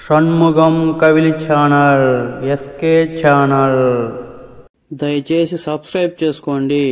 Shanmugam Kavili channel SK channel దయచేసి subscribe చేసుకోండి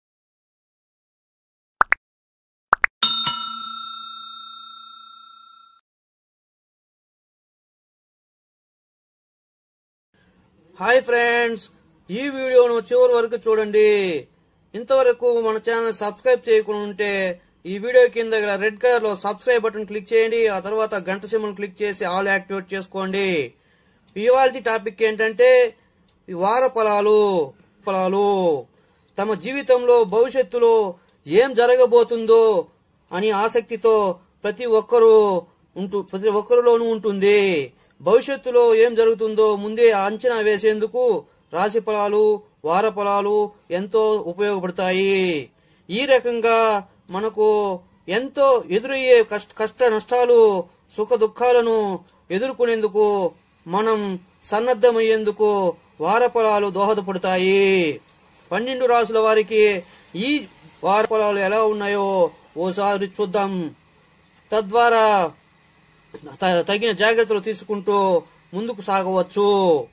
hi friends ఈ వీడియోను చివరి వరకు చూడండి ఇంతవరకు మన ఛానల్ సబ్స్క్రైబ్ చేయకుండా ఉంటే ఈ వీడియో కింద గల రెడ్ కలర్ లో సబ్స్క్రైబ్ బటన్ క్లిక్ చేయండి ఆ తర్వాత గంట సింబల్ క్లిక్ చేసి ఆల్ యాక్టివేట్ చేసుకోండి ఇవాళ టాపిక్ ఏంటంటే ఈ వార ఫలాలు ఫలాలు తమ జీవితంలో భవిష్యత్తులో ఏం జరగబోతుందో అని ఆసక్తితో ప్రతి ఒక్కరూ ఉంటూ ప్రతి ఒక్కరిలోనూ ఉంటుంది భవిష్యత్తులో ఏం జరుగుతుందో ముందే అంచనా వేసేందుకు రాశి ఫలాలు వార ఫలాలు ఎంతో ఉపయోగపడతాయి ఈ రకంగా మనకు ఎంతో ఎదురయ్యే కష్ట కష్ట నష్టాలు సుఖ దుఃఖాలను ఎదుర్కొనేందుకు మనం సన్నద్ధమయ్యేందుకు వార ఫలాలు దోహదపడతాయి పన్నెండు రాసుల వారికి ఈ వార ఫలాలు ఎలా ఉన్నాయో ఓసారి చూద్దాం తద్వారా త- తగిన జాగ్రత్తలు తీసుకుంటూ ముందుకు సాగవచ్చు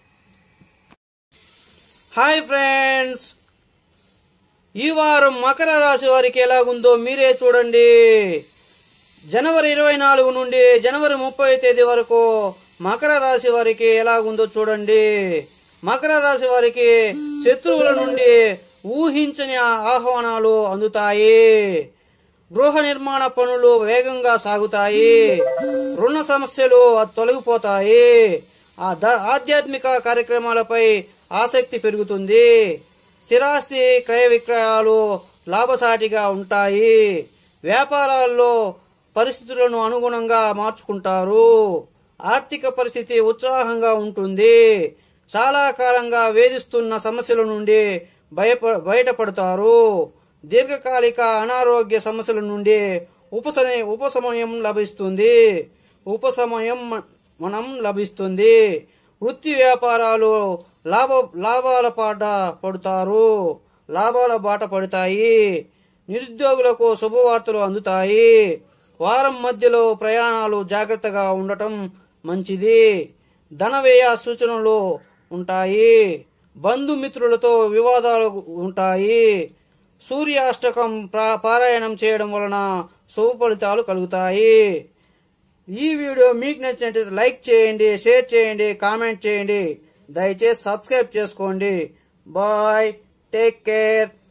హాయ్ ఫ్రెండ్స్ ఈ వారం మకర రాశి వారికి ఎలాగుందో మీరే చూడండి జనవరి ఇరవై నాలుగు నుండి జనవరి ముప్పై తేదీ వరకు మకర రాశి వారికి ఎలాగుందో చూడండి మకర రాశి వారికి శత్రువుల నుండి ఊహించని ఆహ్వానాలు అందుతాయి గృహ నిర్మాణ పనులు వేగంగా సాగుతాయి రుణ సమస్యలు తొలగిపోతాయి ఆ ద- ఆధ్యాత్మిక కార్యక్రమాలపై ఆసక్తి పెరుగుతుంది స్థిరాస్తి క్రయ విక్రయాలు లాభసాటిగా ఉంటాయి వ్యాపారాల్లో పరిస్థితులను అనుగుణంగా మార్చుకుంటారు ఆర్థిక పరిస్థితి ఉత్సాహంగా ఉంటుంది చాలా కాలంగా వేధిస్తున్న సమస్యల నుండి భయప బయటపడతారు దీర్ఘకాలిక అనారోగ్య సమస్యల నుండి ఉపశమ ఉపశమయం లభిస్తుంది ఉపశమయం మనం లభిస్తుంది వృత్తి వ్యాపారాలు లాభ లాభాల పాట పడతారు లాభాల బాట పడతాయి నిరుద్యోగులకు శుభవార్తలు అందుతాయి వారం మధ్యలో ప్రయాణాలు జాగ్రత్తగా ఉండటం మంచిది ధన వ్యయ సూచనలు ఉంటాయి బంధుమిత్రులతో వివాదాలు ఉంటాయి సూర్యాష్టకం ప్రా- పారాయణం చేయడం వలన శుభ ఫలితాలు కలుగుతాయి ఈ వీడియో మీకు నచ్చినట్లయితే లైక్ చేయండి షేర్ చేయండి కామెంట్ చేయండి దయచేసి సబ్స్క్రైబ్ చేసుకోండి బాయ్ టేక్ కేర్